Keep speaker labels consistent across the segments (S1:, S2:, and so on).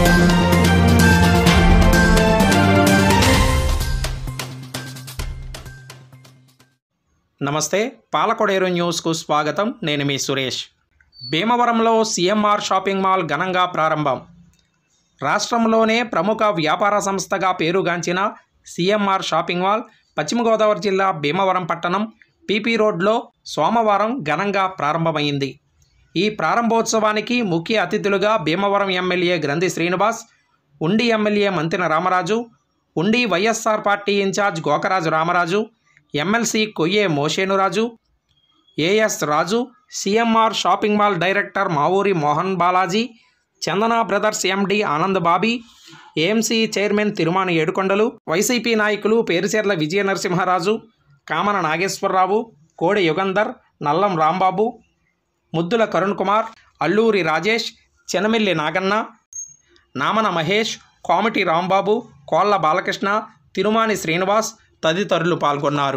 S1: నమస్తే పాలకొడేరు న్యూస్కు స్వాగతం నేను మీ సురేష్ భీమవరంలో సీఎంఆర్ షాపింగ్ మాల్ ఘనంగా ప్రారంభం రాష్ట్రంలోనే ప్రముఖ వ్యాపార సంస్థగా పేరుగాంచిన సీఎంఆర్ షాపింగ్ మాల్ పశ్చిమ గోదావరి జిల్లా భీమవరం పట్టణం పీపీ రోడ్లో సోమవారం ఘనంగా ప్రారంభమైంది ఈ ప్రారంభోత్సవానికి ముఖ్య అతిథులుగా భీమవరం ఎమ్మెల్యే గ్రంథి శ్రీనివాస్ ఉండి MLA Mantena Ramaraju Undi YSR party in-charge Gokaraju Ramaraju MLC Koyye Moshenuraju AS Raju CMR shopping mall director Mavuri Mohan Balaji Chandana brothers MD Anand Bobby AMC chairman Tirumani Yedukondalu YCP నాయకులు పేరుచెర్ల విజయ నరసింహరాజు కామన నాగేశ్వరరావు కోడి యుగంధర్ నల్లం రాంబాబు ముద్దుల కరుణ్ కుమార్ అల్లూరి రాజేష్ చెనమిల్లి నాగన్న నామన మహేష్ కోమటి రాంబాబు కోళ్ల బాలకృష్ణ తిరుమాని శ్రీనివాస్ తదితరులు పాల్గొన్నారు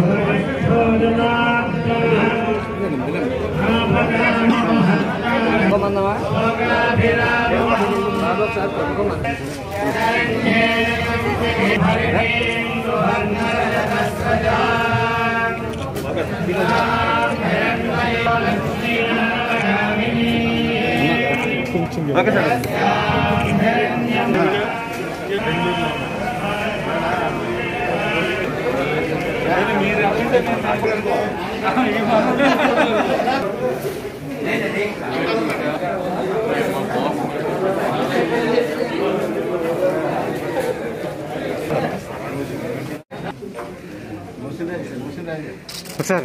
S2: సార్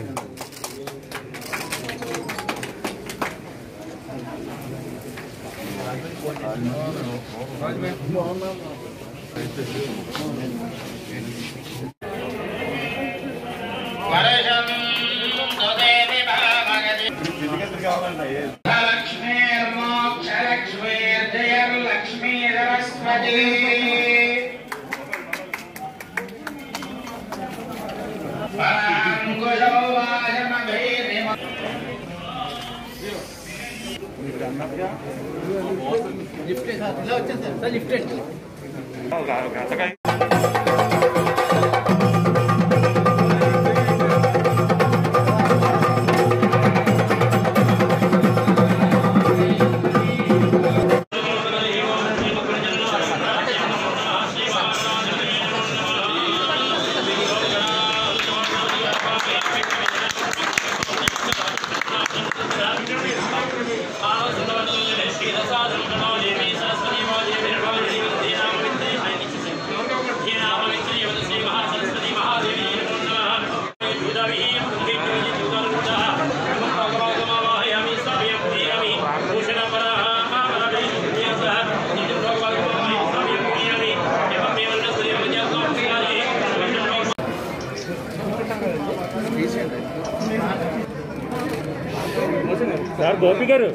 S2: సార్ గోపి గారు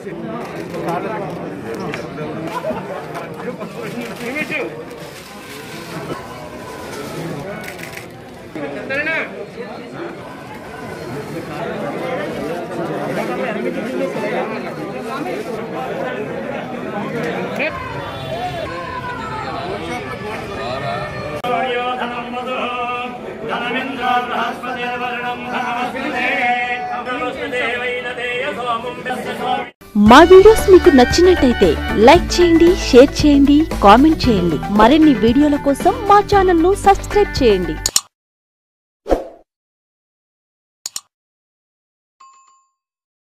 S3: మా వీడియోస్ మీకు నచ్చినట్టయితే లైక్ చేయండి షేర్ చేయండి కామెంట్ చేయండి మరిన్ని వీడియోల కోసం మా ఛానల్ ను సబ్స్క్రైబ్ చేయండి